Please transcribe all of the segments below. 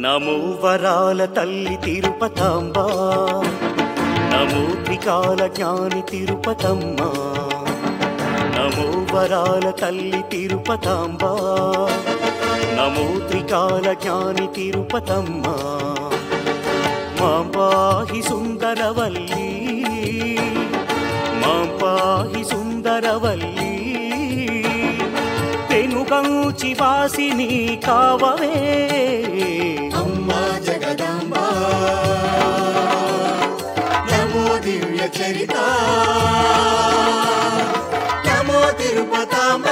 నమో వరాల తల్లి తిరుపతమ్మ నమో త్రికాల జ్ఞాని తిరుపతమ్మ నమో వరాల తల్లి తిరుపతమ్మ నమో త్రికాల జ్ఞాని తిరుపతమ్మ మాం పాహి సుందరవల్లి మాం పాహి సుందరవల్లి పెనుగంచి వాసిని కావవే అమ్మా జగదాంబ నమో దివ్య చరిత నమో తిరుపతాంబ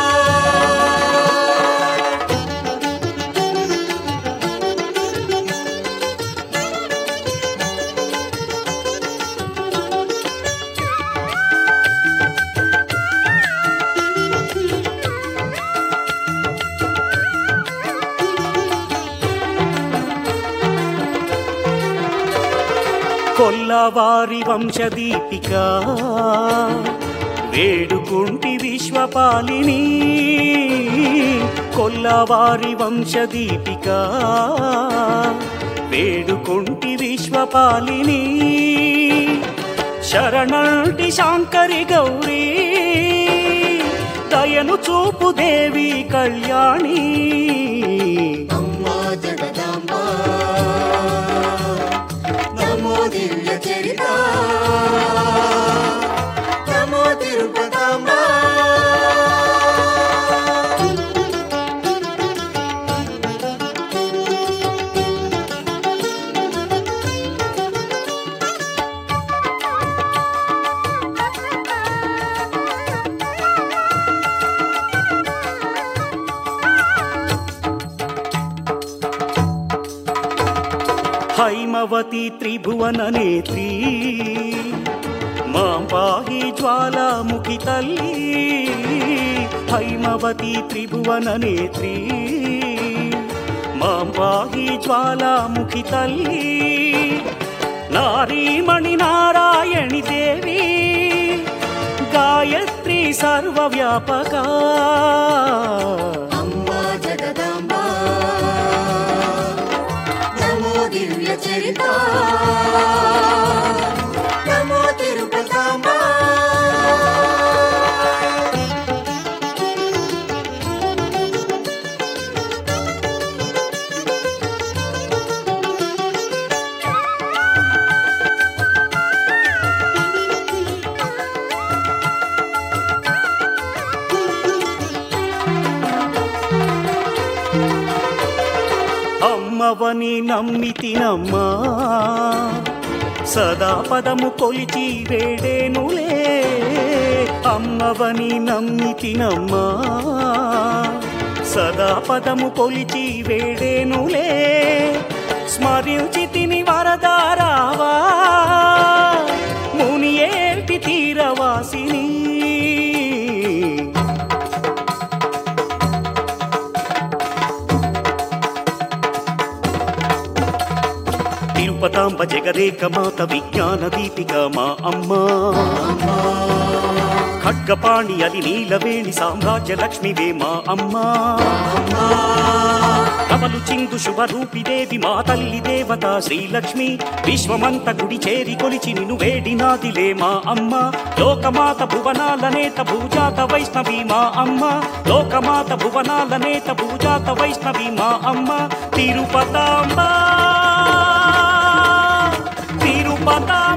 కొల్లవారి వంశదీపిక వేడుకుంటి విశ్వపాలిని కొల్లవారి వంశదీపిక వేడుకుంటి విశ్వపాలిని శరణంటి శాంకరి గౌరీ దయను చూపు దేవి కళ్యాణి అమ్మా జగదాంబ నమో దివ్య చరిత నమో తిరుపతాంబ హైమవతి త్రిభువన నేత్రి మాం పాహి జ్వాలాముఖి తల్లి హైమవతి త్రిభువన నేత్రి మాం పాహి జ్వాలాముఖి తల్లి నారీమణి నారాయణి దేవి గాయత్రి సర్వవ్యాపక అమ్మా జగదాంబ నమో దివ్య చరిత నమో తిరుపతాంబ అమ్మవని నమ్మితినమ్మా సదా పదము కొలిచి వేడేనులే అమ్మవని నమ్మితినమ్మా సదా పదము కొలిచి వేడేనులే స్మరించి తిని వరదారావా ముని ఏటి తీరవాసిని తిరుపతాంబ జగదేక మాత విజ్ఞాన దీపిక మా అమ్మ ఖడ్గపాణి అది నీలవేణి సామ్రాజ్య లక్ష్మివే మా అమ్మ కమలు చిందు శుభరూపిదేవి మా తల్లి దేవత శ్రీలక్ష్మి విశ్వమంత గుడి చేరి కొలిచి నిన్ను వేడినాదిలే మా అమ్మ లోకమాత భువనాల నేత భూజాత వైష్ణవి మా అమ్మ లోకమాత భువనాల నేత భూజాత వైష్ణవి మా అమ్మ తిరుపతాంబ తిరుపతా